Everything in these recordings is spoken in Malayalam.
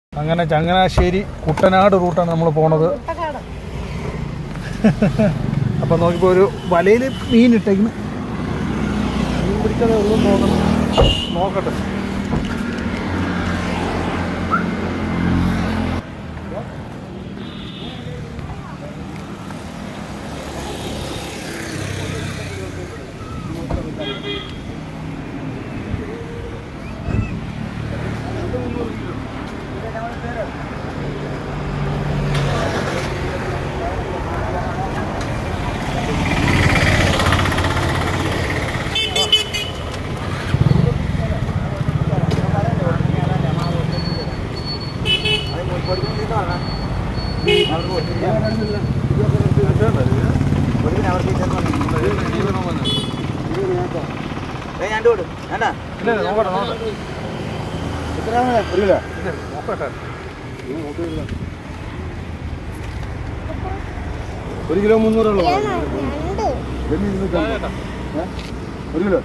അങ്ങനെ ചങ്ങനാശ്ശേരി കുട്ടനാട് റൂട്ടാണ് നമ്മൾ പോണത് കുട്ടനാട് അപ്പോൾ നോക്കിയപ്പോൾ ഒരു വലയിൽ മീൻ ഇട്ടേക്കുന്നു മീൻ പിടിക്കാതെ ഉള്ളൂ നോക്കണം നോക്കട്ടെ ഇല്ല നോക്കട്ടെ നോക്കട്ടെ ഇല്ല നോക്കട്ടെ ഒരു കിലോ മുന്നൂറുള്ളൂ രണ്ട് ഒരു കിലോ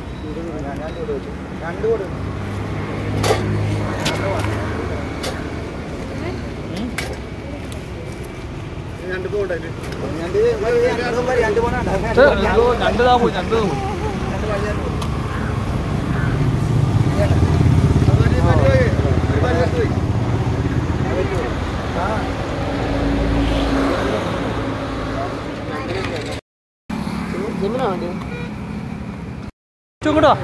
രണ്ട് താ പോയി രണ്ട് താ പോയി ഇച്ചിരി കൂടെ വാ.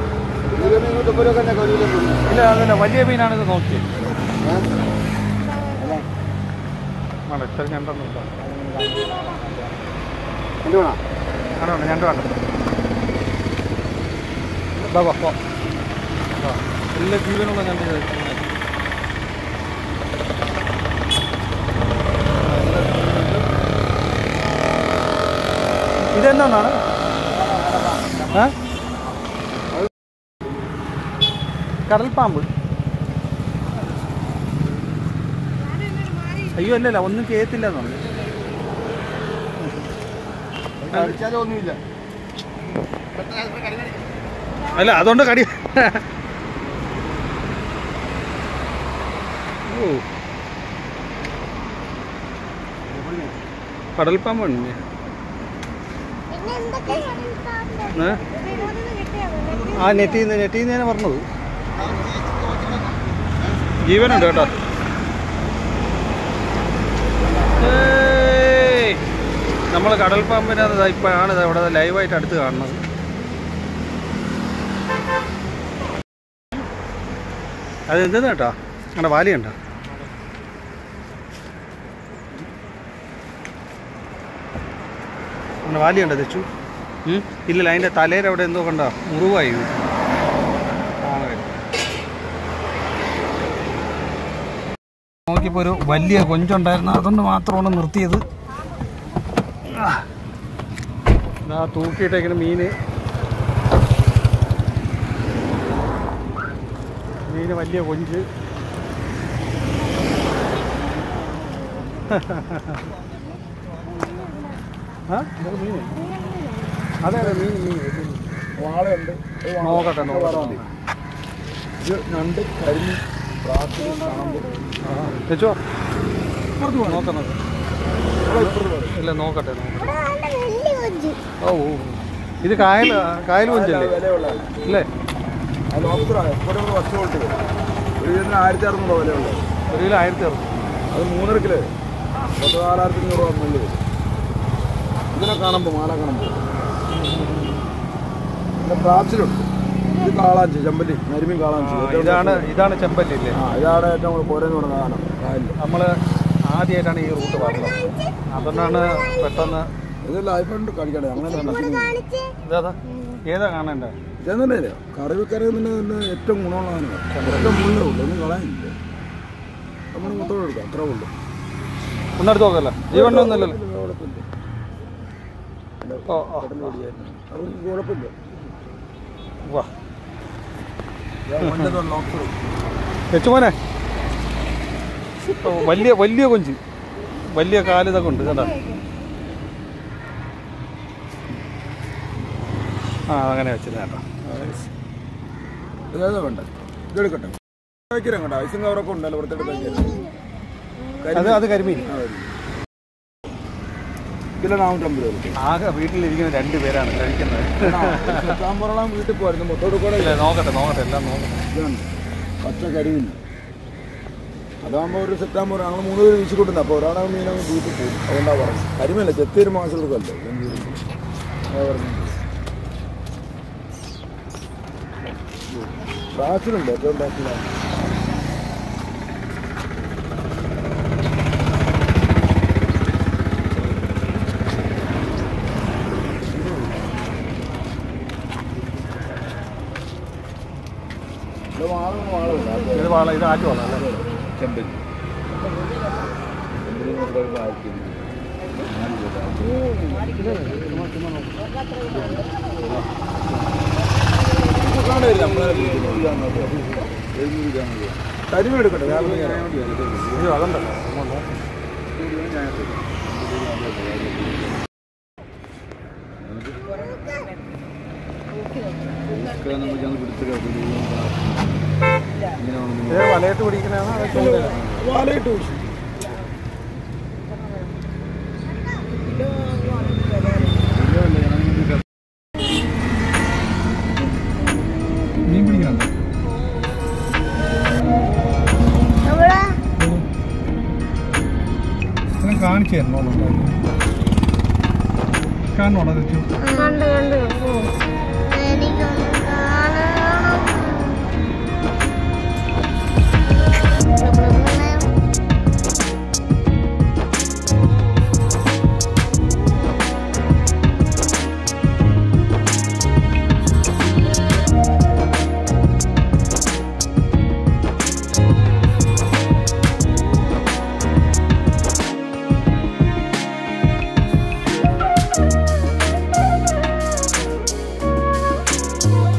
ഇല്ല അതല്ല വലിയ മീനാണ് ഇത് നോക്കി വേണ്ട ഇത്ര ഞണ്ടൊന്നുമില്ല എന്ത് വേണം വേണ്ട വേണ്ട ഞണ്ട് വേണ്ട വാ, വാ, വാ. വാ. എല്ലാ ജീവനുള്ള ഞണ്ട് കഴിക്കുന്നത് ഇതെന്താണ് ഏ കടൽപ്പാമ്പ് അയ്യോ അല്ലല്ല ഒന്നും ചെയ്യത്തില്ല എന്നുണ്ട് കഴിച്ചാലും ഒന്നുമില്ല അല്ല അതുകൊണ്ട് കടി ഓ കടൽപ്പാമ്പാണ് പിന്നെ എന്തൊക്കെ കടൽപ്പാമ്പ്? ഏ? വിനോദിന് കിട്ടിയോ? ആ നെറ്റിൽ നിന്ന് നെറ്റിൽ നിന്ന് തന്നെ പറഞ്ഞത് ജീവനുണ്ട് കേട്ടോ നമ്മൾ കടൽപ്പാമ്പിനെ അത് ഇപ്പോഴാണ് ഇത് ഇവിടെ ലൈവായിട്ട് അടുത്ത് കാണുന്നത് അത് എന്തെന്ന് കേട്ടോ അവിടെ വാലിയുണ്ടോ അങ്ങനെ വാലിയുണ്ടോ തെച്ചു ഉം? ഇല്ലല്ല അതിൻ്റെ തലയിൽ അവിടെ എന്തോ കണ്ട മുറിവായി ഇത്. ആ, വരും. നോക്കിയപ്പോൾ ഒരു വലിയ കൊഞ്ചുണ്ടായിരുന്നു അതുകൊണ്ട് മാത്രമാണ് നിർത്തിയത് ആ. ഇതാ തൂക്കിയിട്ടേക്കുന്ന മീന് മീന് വലിയ കൊഞ്ച് ആ ഇതൊക്കെ മീന് അതെ അതെ മീൻ മീൻ മീൻ. വാളയുണ്ട് ഒരു വാള. നോക്കട്ടെ ഒരു വാള നോക്കട്ടെ മതി. ഇത് ഞണ്ട് കരിമീൻ പ്രാത്ത് കാമ്പ് തെച്ചോ നോക്കുന്നത് ഇവിടെ ഇപ്പുറത്ത് പറയും. ഇല്ല നോക്കട്ടെ നോക്കട്ടെ ഇവിടെ നല്ല വലിയ കൊഞ്ച്. ഓ ഓ. ഇത് കായൽ കായൽ കൊഞ്ചല്ലേ വിലയുള്ളത് അല്ലേ ആ ലോബ്സ്റ്റർ ഇവിടെ ഒരു വർഷം കൊണ്ട് ഒരു ഇതിന് ആയിരത്തി അറുന്നൂറ് വിലയുള്ളത് ഒരു കിലോ ആയിരത്തി അറുപത് അത് മൂന്നര കിലോ പത്ത് നാലായിരത്തി അഞ്ഞൂറ് രൂപ മുന്നിൽ വരും ഇതിനെ കാണുമ്പോൾ മാല കാണുമ്പോൾ പിന്നെ പ്രാപ്സിലുണ്ട് ഇത് കാളാഞ്ചി ചെമ്പല്ലി കരിമീൻ കാളാഞ്ചി ആ, ഇതാണ് ഇതാണ് ചെമ്പല്ലില്ലേ ആ ഇതാണ് ഏറ്റവും കൂടുതൽ പോരെന്ന് പറഞ്ഞ സാധനം കായലിൽ നമ്മൾ ആദ്യമായിട്ടാണ് ഈ റൂട്ട് പറഞ്ഞത് അതുകൊണ്ടാണ് പെട്ടെന്ന് ഇത് ലൈഫുണ്ട് കളിക്കട്ടെ അങ്ങനെ കാണിച്ച് ഇതാ ഏതാ കാണണ്ടേ ഇതെന്നെ കറി വെക്കറി തന്നെ തന്നെ ഏറ്റവും ഗുണമുള്ള സാധനമാണ് ഏറ്റവും മുള്ളേ ഉള്ളൂ ഒന്നും കളയാനില്ല നമ്മൾ മൊത്തം എടുക്കാം അത്രേ ഉള്ളൂ ഒന്നെടുത്ത് നോക്കല്ലേ ജീവനൊന്നുമില്ലല്ലോ ഇത് കുഴപ്പമില്ല ഓ ഓ പെട്ടെന്ന് ഓടിയായിരുന്നു. അതൊന്നും കുഴപ്പമില്ല വാ മണ്ടത് ലോക്സർ തെച്ചുമോനെ ഓ, വലിയ വലിയ കൊഞ്ച് വലിയ കാലിതൊക്കെ ഉണ്ട് കേട്ടോ ആ അങ്ങനെ വെച്ചിരുന്ന കേട്ടോ ഇതേതാ വേണ്ട ഇതെടുക്കട്ടെ പായ്ക്കരം കണ്ടോ ഐസും കവറൊക്കെ ഉണ്ടല്ലോ പുറത്തോട്ട് പായ്ക്കരം അത് അത് കരിമീൻ കിലോ നാനൂറ്റമ്പത് രൂപ ആകെ വീട്ടിലിരിക്കുന്ന രണ്ട് പേരാണ് കഴിക്കുന്നത് സാമ്പാറോളം വീട്ടിൽ പോയിരുന്നു മൊത്തോട് കൂടെ ഇല്ല നോക്കട്ടെ നോക്കട്ടെ എല്ലാം നോക്കട്ടെ ഇതാണ് പച്ച കരിമീൻ അതാകുമ്പോൾ ഒരു സെപ്റ്റംബർ ഞങ്ങൾ മൂന്ന് പേര് വീശി കൊടുക്കുന്നത് അപ്പോൾ ഒരാളെ മീനങ്ങ് വീട്ടിൽ പോകും അതുകൊണ്ടാണ് പറയുന്നത് കരിമീനല്ല ചെത്തിയൊരു മാസം കൊടുക്കല്ലോ ബ്രാസിലുണ്ട് ഏറ്റവും ബ്രാസിലാണ് ഇത് വാള വാളമില്ല ഇത് വാള ഇത് ആറ്റു വാള അല്ലേ ചെമ്പരി ചെമ്പരി നമ്മുടെ ഒരു ആയിരത്തി കരിമീൻ എടുക്കട്ടെ രാവിലെ ഞാൻ ഇത് അതുണ്ടല്ലോ അങ്ങോട്ട്. ഇത് വലയിട്ട് പിടിക്കുന്നതാണോ അതോ ചൂണ്ടയിലാണോ? വാലയിട്ട് പിടിച്ചു മീൻ പിടിക്കണം നമ്മള് ഇതിനെ കാണിച്ചു തരണോ കാണണോടാ തെച്ചു കണ്ട് കണ്ട് എനിക്കൊന്ന് കാണണം ആ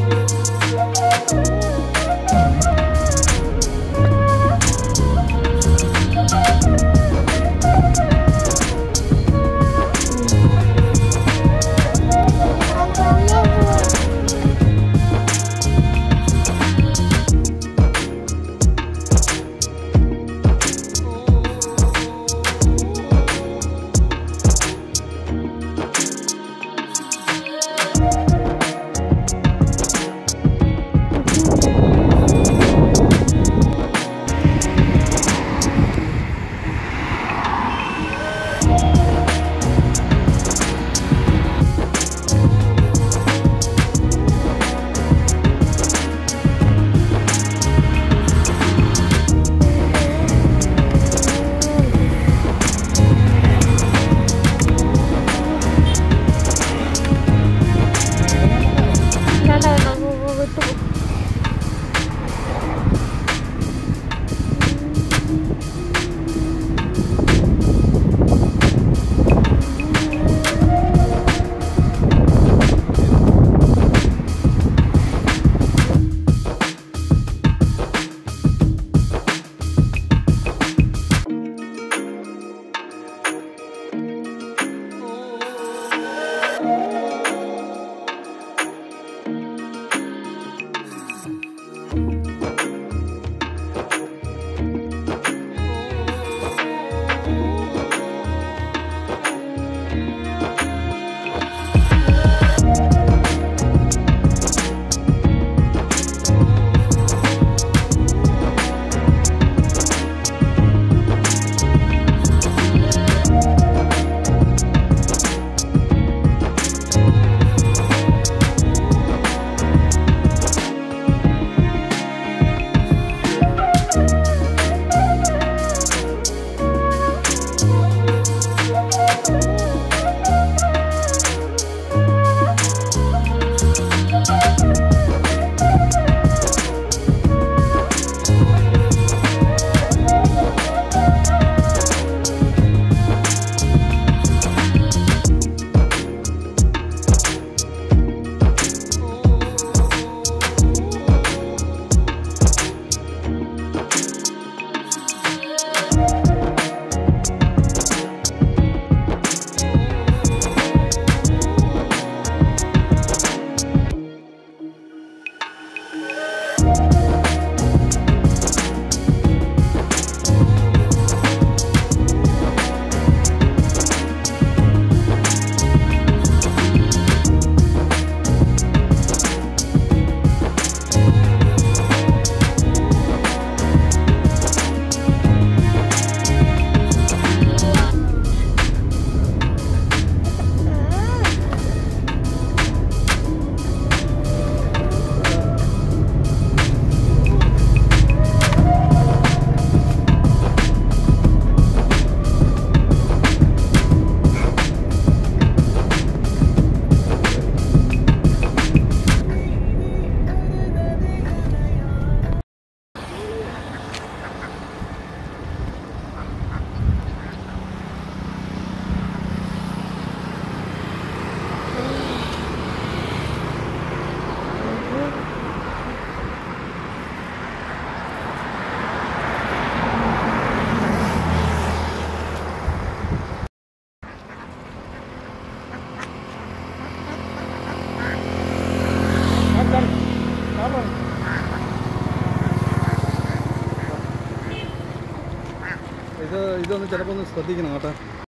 ഇത് ഇതൊന്ന് ചിലപ്പോൾ ഒന്ന് ശ്രദ്ധിക്കണം കേട്ടോ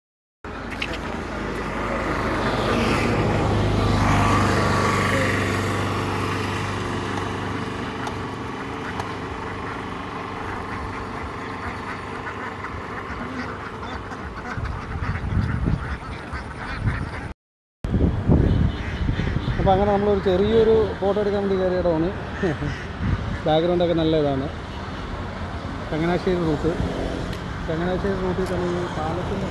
അപ്പോൾ അങ്ങനെ നമ്മളൊരു ചെറിയൊരു ഫോട്ടോ എടുക്കാൻ വേണ്ടി കയറിയതാണ് ബാക്ക്ഗ്രൗണ്ടൊക്കെ നല്ല ഇതാണ് ചങ്ങനാശ്ശേരി റൂട്ട് ചങ്ങനാശ്ശേരി റൂട്ടിൽ തന്നെ ഈ പാലത്തിൻ്റെ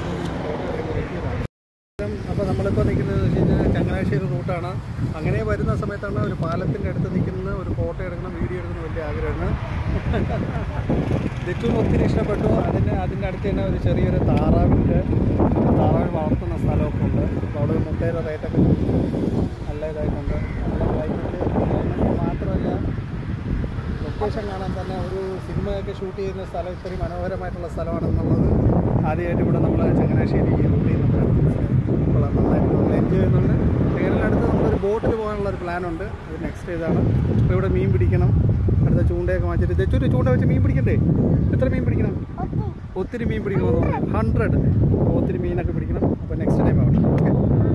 അപ്പോൾ നമ്മളിപ്പോൾ നിൽക്കുന്നത് വെച്ച് കഴിഞ്ഞാൽ ചങ്ങനാശ്ശേരി റൂട്ടാണ് അങ്ങനെ വരുന്ന സമയത്താണ് ഒരു പാലത്തിൻ്റെ അടുത്ത് നിൽക്കുന്ന ഒരു ഫോട്ടോ എടുക്കണം വീഡിയോ എടുക്കണം വലിയ ആഗ്രഹമാണ് ദിറ്റും ഒത്തിരി ഇഷ്ടപ്പെട്ടു അതിന് അതിൻ്റെ അടുത്ത് തന്നെ ഒരു ചെറിയൊരു താറാവിൻ്റെ താറാവ് വളർത്തുന്ന സ്ഥലമൊക്കെ ഉണ്ട് അപ്പോൾ അവിടെ മുട്ടയുടെ റേറ്റൊക്കെ നല്ല ഇതായിട്ടുണ്ട് നല്ല ക്ലൈമറ്റ് മാത്രമല്ല ലൊക്കേഷൻ കാണാൻ തന്നെ ഒരു സിനിമയൊക്കെ ഷൂട്ട് ചെയ്യുന്ന സ്ഥലം ഇത്രയും മനോഹരമായിട്ടുള്ള സ്ഥലമാണെന്നുള്ളത് ആദ്യമായിട്ട് ഇവിടെ നമ്മൾ ചങ്ങനാശ്ശേരി റൂട്ട് ചെയ്യുന്നപ്പോഴാണ് മനസ്സിലായത് അപ്പോൾ നന്നായിട്ട് നമ്മൾ എൻജോയ് ചെയ്യുന്നുണ്ട് കേരളത്തിനടുത്ത് നമ്മളൊരു ബോട്ടിൽ പോകാനുള്ള ഒരു പ്ലാനുണ്ട് അത് നെക്സ്റ്റ് ഇതാണ് അപ്പോൾ ഇവിടെ മീൻ പിടിക്കണം അടുത്ത ചൂണ്ടയൊക്കെ വാങ്ങിച്ചിട്ട് തെച്ചൊരു ചൂണ്ട വെച്ച് മീൻ പിടിക്കണ്ടേ എത്ര മീൻ പിടിക്കണം ഒത്തിരി മീൻ പിടിക്കണമെന്ന് പറഞ്ഞു ഹൺഡ്രഡ് ഒത്തിരി മീനൊക്കെ പിടിക്കണം അപ്പോൾ നെക്സ്റ്റ് ടൈം ആവട്ടെ ഓക്കെ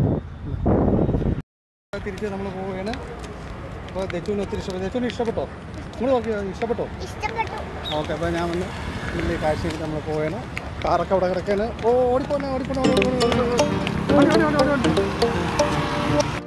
തിരിച്ച് നമ്മൾ പോവുകയാണ് അപ്പോൾ ദച്ചുവിന് ഒത്തിരി ഇഷ്ടപ്പെട്ടു ദച്ചുവിന് ഇഷ്ടപ്പെട്ടോ നിങ്ങൾ നോക്കി ഇഷ്ടപ്പെട്ടോ ഇഷ്ടപ്പെട്ടു ഓക്കെ അപ്പോൾ ഞാൻ വന്ന് വലിയ കാഴ്ചയ്ക്ക് നമ്മൾ പോവുകയാണ് കാറൊക്കെ അവിടെ കിടക്കാണ് ഓ ഓടിപ്പോന്നെ ഓടിപ്പോന്നെ ഓടി ഓടി ഓടി ഓടി ഓടി ഓടി ഓടി ഓടി